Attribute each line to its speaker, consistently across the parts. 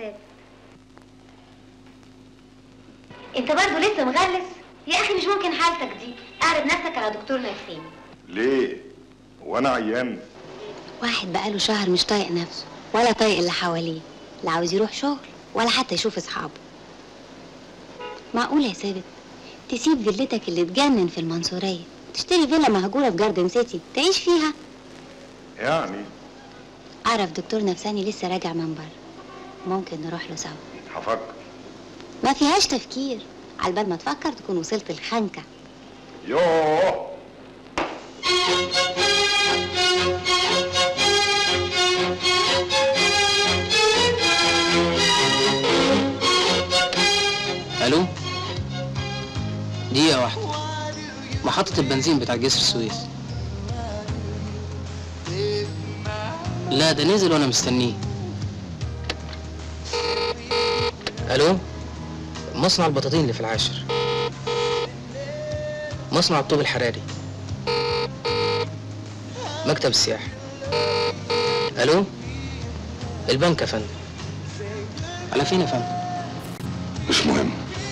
Speaker 1: سيد انت برضه لسه مغلس يا اخي مش ممكن حالتك دي اعرض نفسك على دكتور نفساني
Speaker 2: ليه وانا عيان
Speaker 3: واحد بقاله شهر مش طايق نفسه ولا طايق اللي حواليه لا عاوز يروح شغل ولا حتى يشوف اصحابه معقول يا ثابت تسيب فيلتك اللي تجنن في المنصورية تشتري فيلا مهجورة في جاردن سيتي تعيش فيها
Speaker 2: يعني
Speaker 3: أعرف دكتور نفساني لسه راجع من بره ممكن نروح له سوا
Speaker 2: هفكر
Speaker 3: ما فيهاش تفكير على بال ما تفكر تكون وصلت الخنكة
Speaker 2: يوه
Speaker 4: الو دقيقة واحدة محطة البنزين بتاع جسر السويس لا ده نزل وانا مستنيه الو مصنع البطاطين اللي في العاشر مصنع الطوب الحراري مكتب السياحة الو البنك يا فندم على فين يا فندم
Speaker 2: مش مهم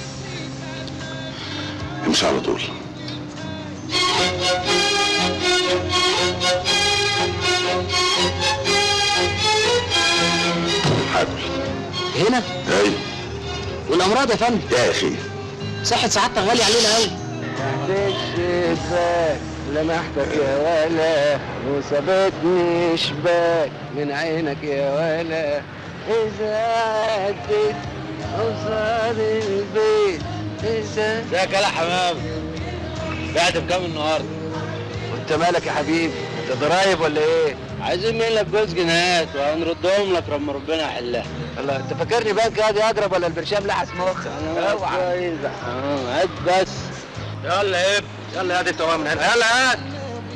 Speaker 2: امشي على طول هاكل
Speaker 4: هنا
Speaker 2: اي
Speaker 4: والامراض يا فندم
Speaker 2: يا اخي
Speaker 4: صحة سعادتك غالية علينا قوي
Speaker 5: الشباك لمحتك يا ولا وصابتني شباك من عينك يا ولا إذا عدت قصاد البيت إذا
Speaker 6: ازيك يا حمام بعت بكام النهارده
Speaker 5: وأنت مالك يا حبيبي؟ أنت ضرايب ولا إيه؟
Speaker 6: عايزين منك جوز جنيهات وهنردهم لك لما ربنا يحلها
Speaker 5: الله أنت فاكرني بنك قاعد أضرب ولا البرشام لحس مخ؟
Speaker 6: انا
Speaker 5: اوعى
Speaker 6: كويس يا حمام هات بس
Speaker 5: يلا يا ابني يلا هات أنت هو من هنا يلا هات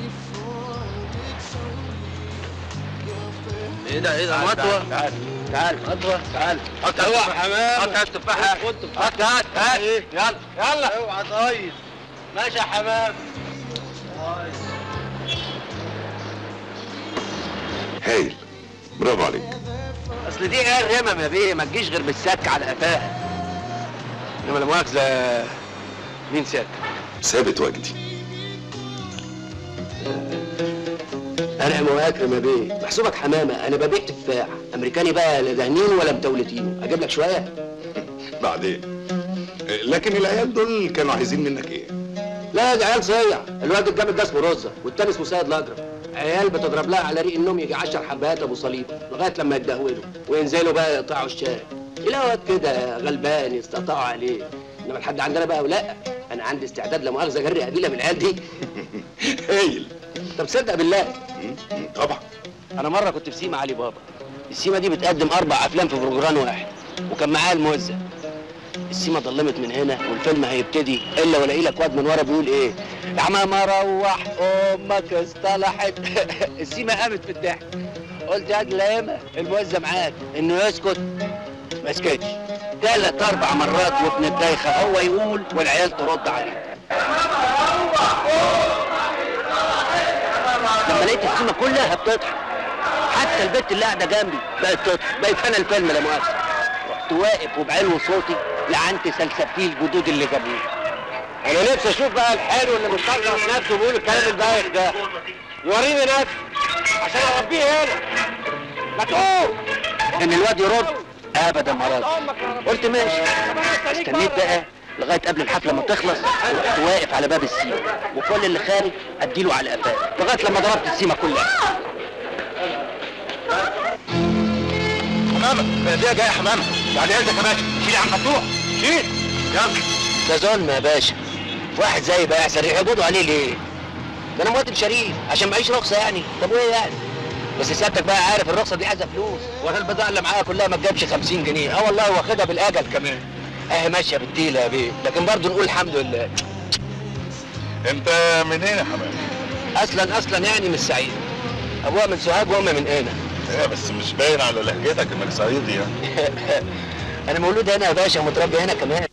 Speaker 6: ايه ده ايه ده
Speaker 5: تعال
Speaker 6: مطوه
Speaker 5: تعال تعال
Speaker 6: مطوه
Speaker 5: تعال حط
Speaker 6: اوعى
Speaker 5: هات
Speaker 6: حمام
Speaker 5: حط هات تفاحة
Speaker 6: خد تفاحة.
Speaker 5: هات هات هات يلا يلا
Speaker 6: اوعى طيب ماشي يا حمام
Speaker 2: هايل برافو عليك
Speaker 5: اصل دي عيال رمم يا بيه ما تجيش غير بالسك على قفاها انما لا مؤاخذه مين سك؟
Speaker 2: ثابت وجدي
Speaker 5: انا مواكرم يا بيه محسوبك حمامه انا ببيع تفاح امريكاني بقى لا دهنين ولا متولتين اجيب لك شويه
Speaker 2: بعدين لكن العيال دول كانوا عايزين منك ايه
Speaker 5: لا ده عيال صيع الواد الجامد ده اسمه رزه والتاني اسمه سيد الاجرم عيال بتضرب لها على ريق النوم يجي 10 حبات ابو صليب لغايه لما يتدهولوا وينزلوا بقى يقطعوا الشارع يلاقوا واد كده غلبان يستقطعوا عليه انما الحد عندنا بقى لا انا عندي استعداد لا مؤاخذه اجري قبيله من العيال دي
Speaker 2: هايل
Speaker 5: طب صدق بالله
Speaker 2: مم، طبعا
Speaker 5: انا مره كنت في سيما علي بابا السيما دي بتقدم اربع افلام في بروجرام واحد وكان معايا الموزع السيما ضلمت من هنا والفيلم هيبتدي الا ولاقي لك واد من ورا بيقول ايه يا عمام روح امك اصطلحت السيما قامت في الضحك قلت يا دلايمة الموزع معاك انه يسكت ما سكتش تلات اربع مرات وابن الدايخه هو يقول والعيال ترد عليه لما لقيت السيما كلها بتضحك حتى البت اللي قاعده جنبي بقت تضحك بقيت انا الفيلم لا مؤاخذه رحت واقف وبعلو صوتي لعنت سلسبيل الجدود اللي جابوه انا نفسي اشوف بقى الحلو اللي مستنقص نفسه بيقول الكلام البايخ ده يوريني نفسه عشان اربيه هنا ما تقول ان الواد يرد ابدا ما رد قلت ماشي استنيت بقى لغايه قبل الحفله ما تخلص ورحت واقف على باب السيما وكل اللي خارج اديله على قفاه لغايه لما ضربت السيما كلها
Speaker 6: حمامه بلديه جايه حمامه يعني انت كمان شيل يا عم فتوح شيل يلا
Speaker 5: ده ظلم يا باشا واحد زي بقى سريع يقبضوا عليه ليه؟ ده انا مواطن شريف عشان معيش رخصه يعني طب وايه يعني؟ بس سيادتك بقى عارف الرخصه دي عايزه فلوس وانا البضاعه اللي معايا كلها ما تجيبش 50 جنيه اه والله واخدها بالاجل كمان اهي ماشيه بالتيله يا بيه لكن برضه نقول الحمد لله
Speaker 2: انت منين يا حمام
Speaker 5: اصلا اصلا يعني مش سعيد ابوها من سوهاج وامي من هنا
Speaker 2: ايه بس مش باين على لهجتك انك صعيدي يعني
Speaker 5: انا مولود هنا يا باشا ومتربي هنا كمان